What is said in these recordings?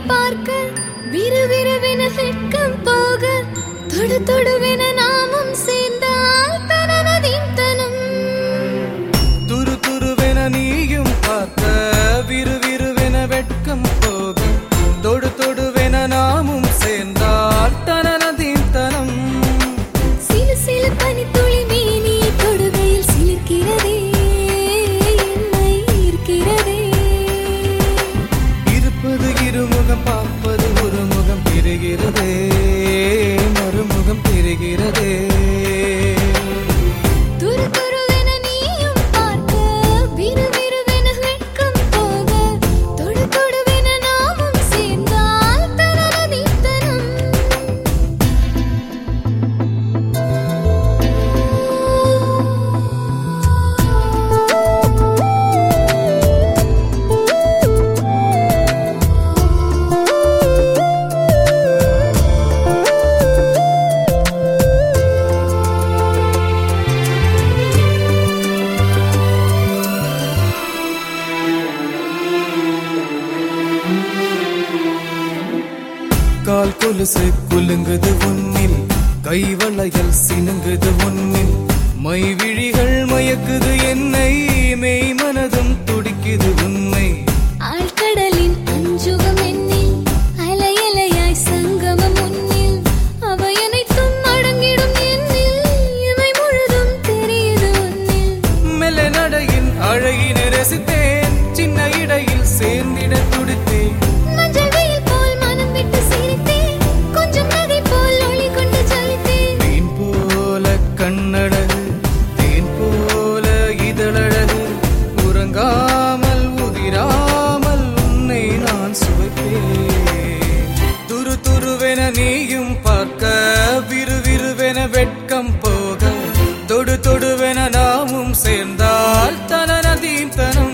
பார்க்க விறுவிறுவென வெட்கம் போக தொடு தொடுவென நாமும் சேர்ந்தால் தனனதின் தனம் துரு துருவென நீயும் பார்க்க விறுவிறுவென வெட்கம் போக தொடு தொடுவென நாமும் சேர்ந்தால் தனனதின் தனம் சிலு சிலு பனித்துளி மேனி தொடுகையில் சிலிர்க்கிறதே என்னை ஈர்க்கிறதே இருப்பது இருமுகம் பார்ப்பது ஒரு முகம் பெறுகிறதே மறுமுகம் பெறுகிறதே துரு துருவென நீயும் பார்க்க விறுவிறுவென வெட்கம் போக தொடு தொடுவென நாமும் சேர்ந்தால் தனனதின் தனம் கால் கொலுசு குலுங்குது உன்னில் கைவளையல் சினுங்குது உன்னில் மை விழிகள் மயக்குது என்னை மெய் மனதும் துடிக்குது உன்னை ஆழ்கடலின் அஞ்சுகம் என்னில் அலையலையாய் சங்கமம் முன்னில் அவை அனைத்தும் அடங்கிடும் என்னில் இவை முழுதும் தெரியுது உன்னில் மெல்ல நடையின் அழகினை ரசித்தேன் சின்ன இடையில் சேர்ந்திட துடித்தேன் மஞ்சள் வெயில் போல் மனம் விட்டு சிரித்தேன் கொஞ்சம் நகை போல் ஒளி கொண்டு ஜலித்தேன் தேன் போல கண்ணழகு தேன் போல இதழழகு உறங்காமல் உதிராமல் உன்னை நான் சுவைப்பேன் துரு துருவென நீயும் பார்க்க விறுவிறுவென வெட்கம் போக தொடு தொடுவென நாமும் சேர்ந்தால் தனனதீம் தனம்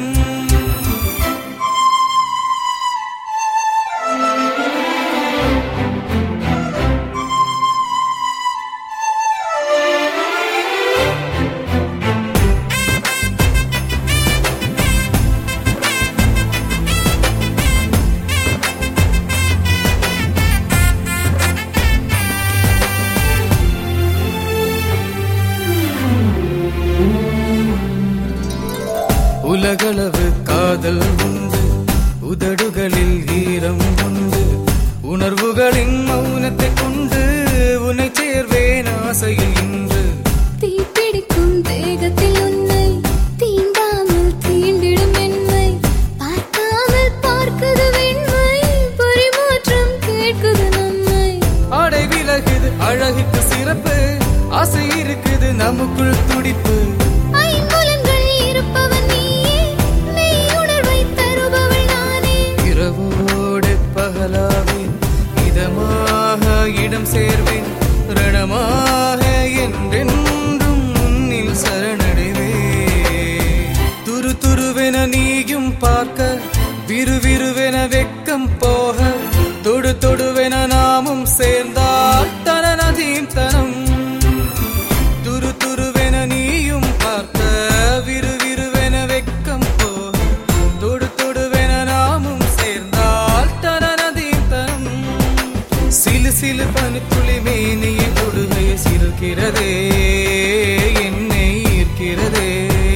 உலகளவு காதல் உண்டு உதடுகளில் ஈரம் உண்டு உணர்வுகளின் மௌனத்தை கொண்டு உன்னை சேர்வேன் ஆசையில் இன்று தீப்பிடிக்கும் தேகத்தில் உன்னை தீண்டாமல் தீண்டிடும் என்னை பார்க்காமல் பார்க்குது வெண்மை பரிமாற்றம் கேட்குது நம்மை ஆடை விலகுது அழகுக்கு சிறப்பு ஆசை இருக்குது நமக்குள் துடிப்பு ஐம்புலன்கள் இருப்பவன் நீயே மெய்யுணர்வை தருபவள் நானே இரவோடு பகலாவேன் இதமாக இடம் சேர்வேன் ரணமாக என்றென்றும் முன்னில் சரணடைவே துரு துருவென நீயும் பார்க்க விறுவிறுவென வெட்கம் போக தொடு தொடுவென நாமும் சேர்ந்தால் தனனதீம் தனம் துரு துருவென நீயும் பார்க்க விறுவிறுவென வெட்கம் போக தொடு தொடுவென நாமும் சேர்ந்தால் தனனதீம் தனம் சிலு சிலு பனித்துளி மேனியை தொடுகைய சிறுக்கிறதே என்னை ஈர்க்கிறதே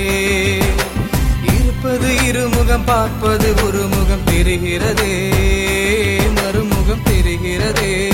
இருப்பது இருமுகம் பார்ப்பது ஒரு முகம் தெரிகிறதே மறுமுகம் தெரிகிறதே